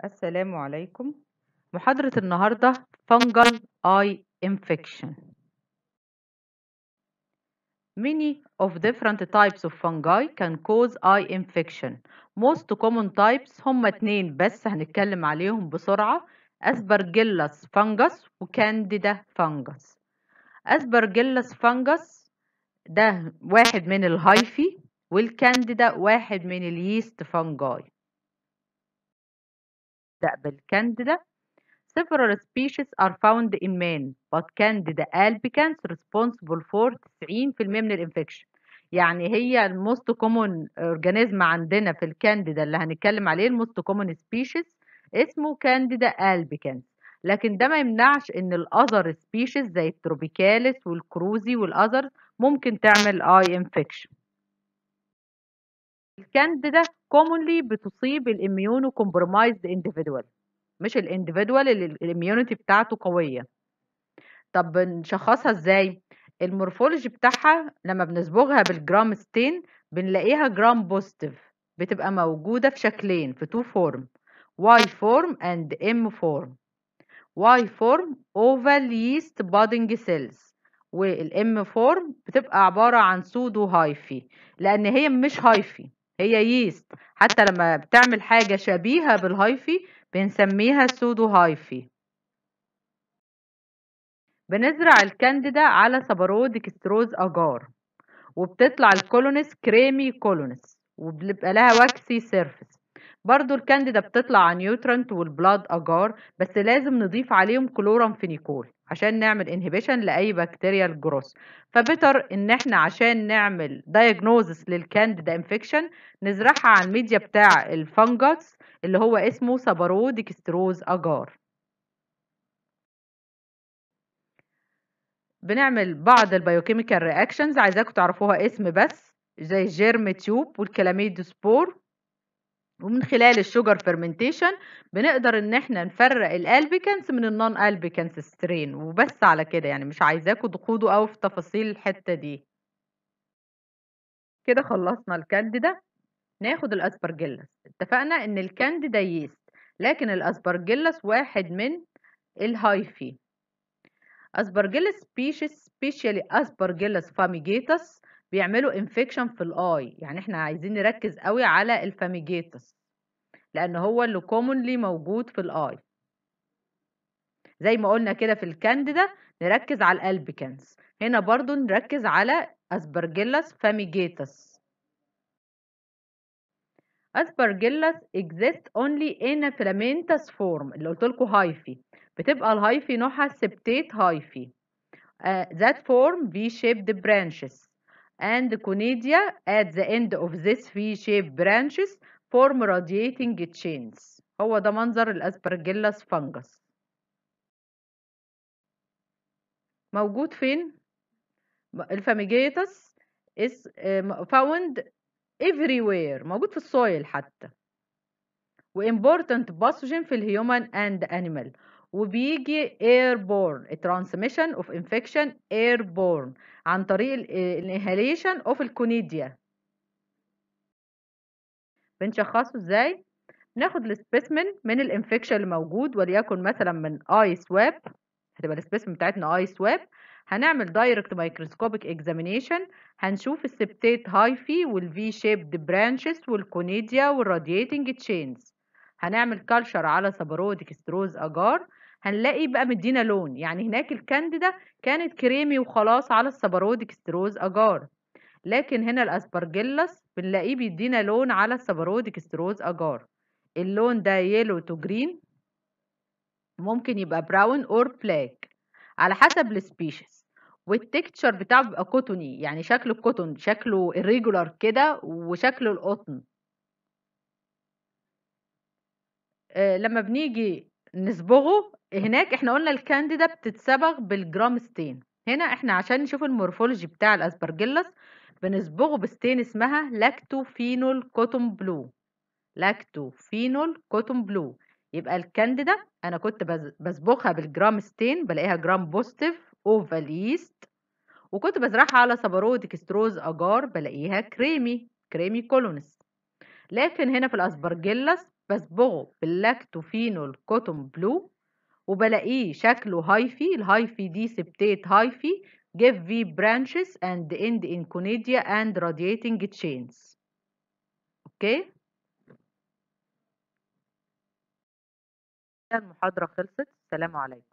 السلام عليكم محاضرة النهاردة fungal eye infection Many of different types of fungi can cause eye infection most common types هما اتنين بس هنتكلم عليهم بسرعة Aspergillus fungus وكانديدا fungus Aspergillus fungus ده واحد من الهايفي والكانديدا واحد من اليست fungi نبدأ بالكانديدا Several species are found in man but Candida albicans responsible for 90% من الانفكشن يعني هي الموست كومون اورجانيزم عندنا في الكانديدا اللي هنتكلم عليه الموست كومون سبيشيز اسمه كانديدا البيكانس لكن ده ما يمنعش ان الاذر سبيشيز زي التروبيكاليس والكروزي والاذر ممكن تعمل اي انفكشن الكانديدا commonly بتصيب الاميونو كومبرومايزد individual مش الانديفيدوال اللي الاميونيتي بتاعته قويه طب نشخصها ازاي المورفولوجي بتاعها لما بنصبغها بالجرام ستين بنلاقيها جرام بوزيتيف بتبقى موجوده في شكلين في تو فورم واي فورم اند ام فورم واي فورم اوفال ييست بادنج سيلز والام فورم بتبقى عباره عن سودو هايفي لان هي مش هايفي هي ييست حتى لما بتعمل حاجه شبيهه بالهايفي بنسميها سودو هايفي بنزرع الكانديدا على صبارو ديكستروز اجار وبتطلع الكولونس كريمي كولونس وبيبقى لها واكسي سيرفيس برضو الكانديدا بتطلع نيوترنت والبلاد اجار بس لازم نضيف عليهم كلورامفينيكول عشان نعمل انهبيشن لاي بكتيريال جروس فبتر ان احنا عشان نعمل دايجنوزس للكانديدا انفكشن نزرعها على الميديا بتاع الفنجس اللي هو اسمه صبارو ديكستروز اجار بنعمل بعض البيوكيميكال رياكشنز عايزاكم تعرفوها اسم بس زي الجيرم تيوب والكلاميدوسبور ومن خلال الشوجر فيرمنتيشن بنقدر ان احنا نفرق الالبيكانس من النون البيكانس سترين وبس على كده يعني مش عايزاكم تخوضوا قوي في تفاصيل الحته دي كده خلصنا الكانديدا ناخد الاسبرجيلس اتفقنا ان الكانديدا ييست لكن الاسبرجيلس واحد من الهايفي اسبرجيلس سبيشيز سبيشالي اسبرجيلس فاميجيتس بيعملوا انفكشن في الاي يعني احنا عايزين نركز قوي على الفاميجيتس لان هو اللي كومونلي موجود في الاي زي ما قلنا كده في الكانديدا نركز على الالبيكانس هنا برضو نركز على اسبرجيلس فاميجيتس aspergillus exist only in a filamentous form اللي قلت لكم هايفي بتبقى الهايفي نوعها سبتيت هايفي uh, that form V-shaped branches and conidia at the end of this V-shaped branches form radiating chains هو ده منظر الاسبرجيلس فانجس موجود فين الفاميجيتس is found everywhere موجود في السويل حتى وimportant pathogen في الهيومن and animal وبيجي airborne transmission of infection airborne عن طريق الانهاليشن اوف الكونيديا بنشخصه ازاي ناخد السبيسمن من الانفكشن اللي موجود وليكن مثلا من اي سواب هتبقى السبيسمن بتاعتنا اي سواب هنعمل دايركت مايكروسكوبيك اكزامينيشن هنشوف السبتيت هايفي والفي شيبد برانشز والكونيديا والرادياتنج تشينز هنعمل كالشر على صبارو ديكستروز اجار هنلاقي بقى مدينا لون يعني هناك الكانديدا كانت كريمي وخلاص على الصبارو ديكستروز اجار لكن هنا الاسبرجيلس بنلاقيه بيدينا لون على الصبارو ديكستروز اجار اللون ده يلو تو جرين ممكن يبقى براون اور بلاك على حسب السبيشيز والتكتشر بتاعه بيبقى كوتوني يعني شكل الكوتون شكله irregular كده وشكل القطن آه لما بنيجي نصبغه هناك احنا قلنا الكانديدا بتتصبغ بالجرام ستين هنا احنا عشان نشوف المورفولوجي بتاع الاسبرجيلس بنصبغه بستين اسمها لاكتوفينول كوتون بلو لاكتوفينول كوتون بلو يبقى الكانديدا انا كنت بصبغها بالجرام ستين بلاقيها جرام بوزيتيف اوفال ييست وكنت بزرعها على صبارو ديكستروز اجار بلاقيها كريمي كريمي كولونس لكن هنا في الاسبرجيلس بصبغه باللاكتوفينول كوتون بلو وبلاقيه شكله هايفي الهايفي دي سبتيت هايفي give V branches and end in conidia and radiating chains اوكي المحاضرة خلصت السلام عليكم